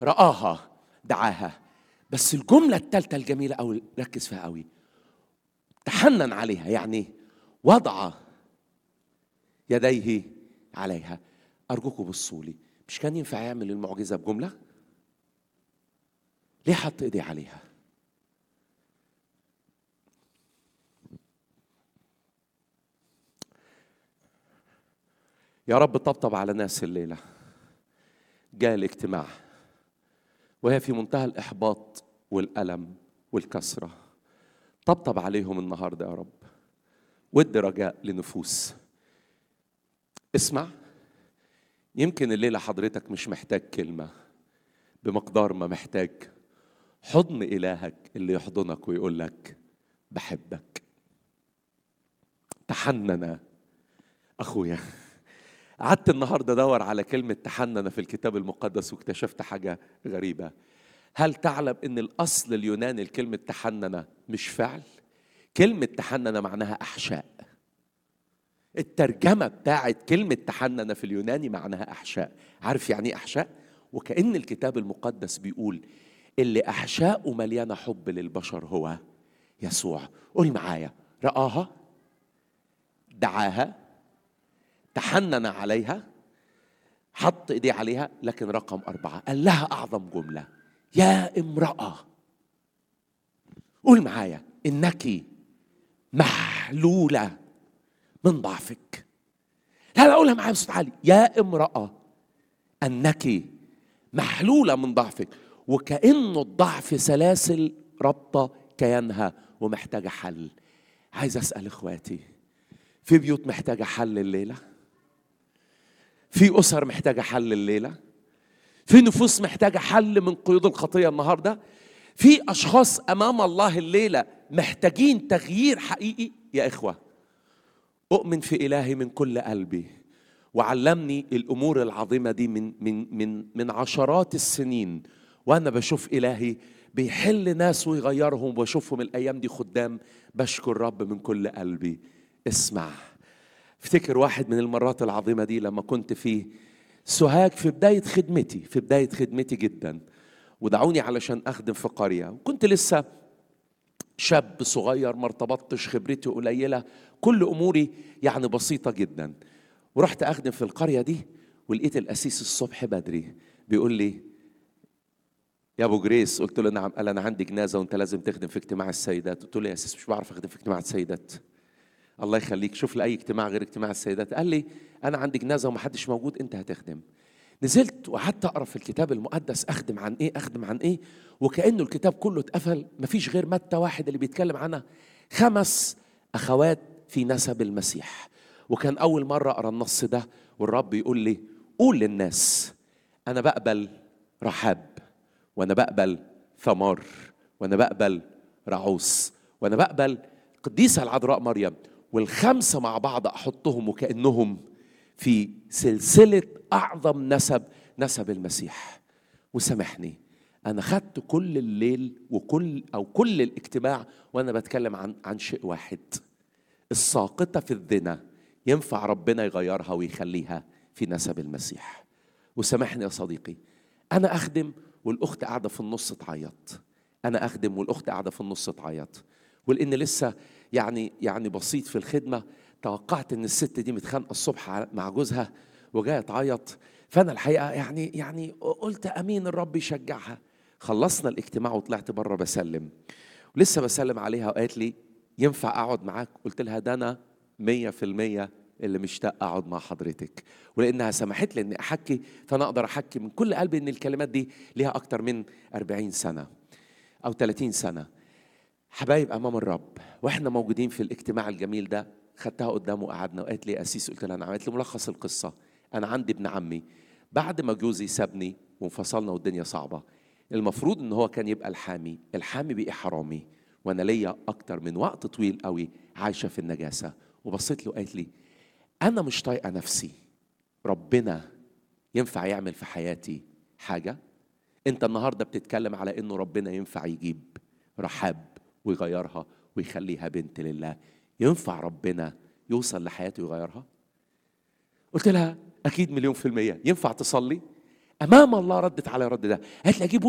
رآها دعاها بس الجملة الثالثة الجميلة أوي ركز فيها أوي تحنن عليها يعني وضع يديه عليها أرجوكم بصوا لي مش كان ينفع يعمل المعجزة بجملة؟ ليه حط إيديه عليها؟ يا رب طبطب على ناس الليلة جاء الاجتماع وهي في منتهى الإحباط والألم والكسرة طبطب عليهم النهاردة يا رب ود رجاء لنفوس اسمع يمكن الليلة حضرتك مش محتاج كلمة بمقدار ما محتاج حضن إلهك اللي يحضنك ويقول لك بحبك تحنن أخويا قعدت النهارده ادور على كلمه تحنن في الكتاب المقدس واكتشفت حاجه غريبه هل تعلم ان الاصل اليوناني لكلمه تحنن مش فعل كلمه تحنن معناها احشاء الترجمه بتاعت كلمه تحنن في اليوناني معناها احشاء عارف يعني ايه احشاء وكأن الكتاب المقدس بيقول اللي احشاؤه مليانه حب للبشر هو يسوع قول معايا رآها دعاها تحنن عليها حط ايديه عليها لكن رقم أربعة قال لها أعظم جملة يا امرأة قول معايا إنك محلولة من ضعفك لا لا قولها معايا بصوت عالي يا امرأة أنك محلولة من ضعفك وكأنه الضعف سلاسل رابطة كيانها ومحتاجة حل عايز أسأل إخواتي في بيوت محتاجة حل الليلة في أسر محتاجة حل الليلة في نفوس محتاجة حل من قيود الخطية النهاردة في أشخاص أمام الله الليلة محتاجين تغيير حقيقي يا إخوة أؤمن في إلهي من كل قلبي وعلمني الأمور العظيمة دي من من من من عشرات السنين وأنا بشوف إلهي بيحل ناس ويغيرهم واشوفهم الأيام دي خدام بشكر رب من كل قلبي اسمع افتكر واحد من المرات العظيمة دي لما كنت في سوهاج في بداية خدمتي في بداية خدمتي جدا ودعوني علشان أخدم في قرية وكنت لسه شاب صغير ما ارتبطتش خبرتي قليلة كل أموري يعني بسيطة جدا ورحت أخدم في القرية دي ولقيت الأسيس الصبح بدري بيقول لي يا ابو جريس قلت له نعم قال انا عندي جنازه وانت لازم تخدم في اجتماع السيدات قلت له يا اسيس مش بعرف اخدم في اجتماع السيدات الله يخليك شوف لي اي اجتماع غير اجتماع السيدات قال لي انا عندي جنازه ومحدش موجود انت هتخدم نزلت وقعدت اقرا في الكتاب المقدس اخدم عن ايه اخدم عن ايه وكانه الكتاب كله اتقفل مفيش غير متى واحد اللي بيتكلم عنها خمس اخوات في نسب المسيح وكان اول مره اقرا النص ده والرب يقول لي قول للناس انا بقبل رحاب وانا بقبل ثمار وانا بقبل رعوس وانا بقبل قديسه العذراء مريم والخمسه مع بعض احطهم وكانهم في سلسله اعظم نسب نسب المسيح وسامحني انا خدت كل الليل وكل او كل الاجتماع وانا بتكلم عن عن شيء واحد الساقطه في الزنا ينفع ربنا يغيرها ويخليها في نسب المسيح وسامحني يا صديقي انا اخدم والاخت قاعده في النص تعيط انا اخدم والاخت قاعده في النص تعيط ولان لسه يعني يعني بسيط في الخدمه توقعت ان الست دي متخانقه الصبح مع جوزها وجايه تعيط فانا الحقيقه يعني يعني قلت امين الرب يشجعها خلصنا الاجتماع وطلعت بره بسلم ولسه بسلم عليها وقالت لي ينفع اقعد معاك قلت لها ده انا مية في المية اللي مشتاق اقعد مع حضرتك ولانها سمحت لي اني احكي فانا اقدر احكي من كل قلبي ان الكلمات دي ليها اكتر من 40 سنه او 30 سنه حبايب امام الرب واحنا موجودين في الاجتماع الجميل ده خدتها قدامه وقعدنا وقالت لي اسيس قلت لها انا عملت لي ملخص القصه انا عندي ابن عمي بعد ما جوزي سابني وانفصلنا والدنيا صعبه المفروض ان هو كان يبقى الحامي الحامي بقي حرامي وانا ليا اكتر من وقت طويل قوي عايشه في النجاسه وبصيت له قالت لي انا مش طايقه نفسي ربنا ينفع يعمل في حياتي حاجه انت النهارده بتتكلم على انه ربنا ينفع يجيب رحاب ويغيرها ويخليها بنت لله ينفع ربنا يوصل لحياته ويغيرها قلت لها اكيد مليون في الميه ينفع تصلي امام الله ردت على الرد ده قالت لي اجيب